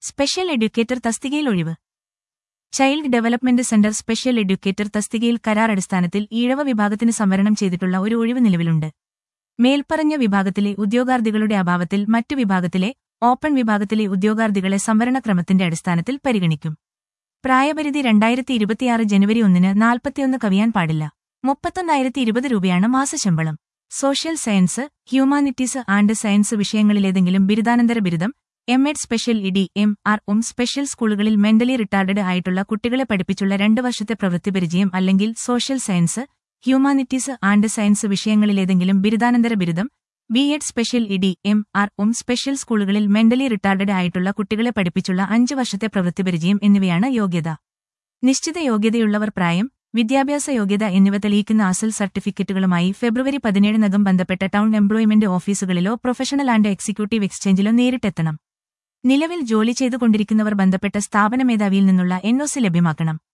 special educator തസ്തികയിൽ ഒഴിവ് child development centre special educator തസ്തികയിൽ കരാർ അടിസ്ഥാനത്തിൽ ഈഴവ വിഭാഗത്തിന് സംവരണം ചെയ്തിട്ടുള്ള ഒരു ഒഴിവ് നിലവിലുണ്ട് മേൽപ്പറഞ്ഞ വിഭാഗത്തിലെ ഉദ്യോഗാർത്ഥികളുടെ അഭാവത്തിൽ മറ്റു വിഭാഗത്തിലെ ഓപ്പൺ വിഭാഗത്തിലെ ഉദ്യോഗാർത്ഥികളെ സംവരണക്രമത്തിന്റെ അടിസ്ഥാനത്തിൽ പരിഗണിക്കും പ്രായപരിധി രണ്ടായിരത്തി ഇരുപത്തിയാറ് ജനുവരി ഒന്നിന് നാൽപ്പത്തിയൊന്ന് കവിയാൻ പാടില്ല മുപ്പത്തൊന്നായിരത്തി ഇരുപത് രൂപയാണ് മാസശമ്പളം social science humanities and science വിഷയങ്ങളിലേതെങ്കിലും ബിരുദാനന്തര ബിരുദം M Ed special ED M R ഉം സ്പെഷ്യൽ സ്കൂളുകളിൽ മെന്റലി റിട്ടാർഡഡ് ആയിട്ടുള്ള കുട്ടികളെ പഠിപ്പിച്ചുള്ള രണ്ട് വർഷത്തെ പ്രവൃത്തി പരിചയം അല്ലെങ്കിൽ social science humanities and science വിഷയങ്ങളിലേതെങ്കിലും ബിരുദാനന്തര ബിരുദം B Ed special ED M R ഉം സ്പെഷ്യൽ സ്കൂളുകളിൽ മെന്റലി റിട്ടാർഡഡ് ആയിട്ടുള്ള കുട്ടികളെ പഠിപ്പിച്ചുള്ള അഞ്ച് വർഷത്തെ പ്രവൃത്തി പരിചയം എന്നിവയാണ് യോഗ്യത നിശ്ചിത യോഗ്യതയുള്ളവർ പ്രായം വിദ്യാഭ്യാസ യോഗ്യത എന്നിവ തെളിയിക്കുന്ന അസൽ സർട്ടിഫിക്കറ്റുകളുമായി ഫെബ്രുവരി പതിനേഴിനകം ബന്ധപ്പെട്ട ടൗൺ എംപ്ലോയ്മെന്റ് ഓഫീസുകളിലോ പ്രൊഫഷണൽ ആൻഡ് എക്സിക്യൂട്ടീവ് എക്സ്ചേഞ്ചിലോ നേരിട്ടെത്തണം നിലവിൽ ജോലി ചെയ്തുകൊണ്ടിരിക്കുന്നവർ ബന്ധപ്പെട്ട സ്ഥാപന മേധാവിയിൽ നിന്നുള്ള എൻഒസി ലഭ്യമാക്കണം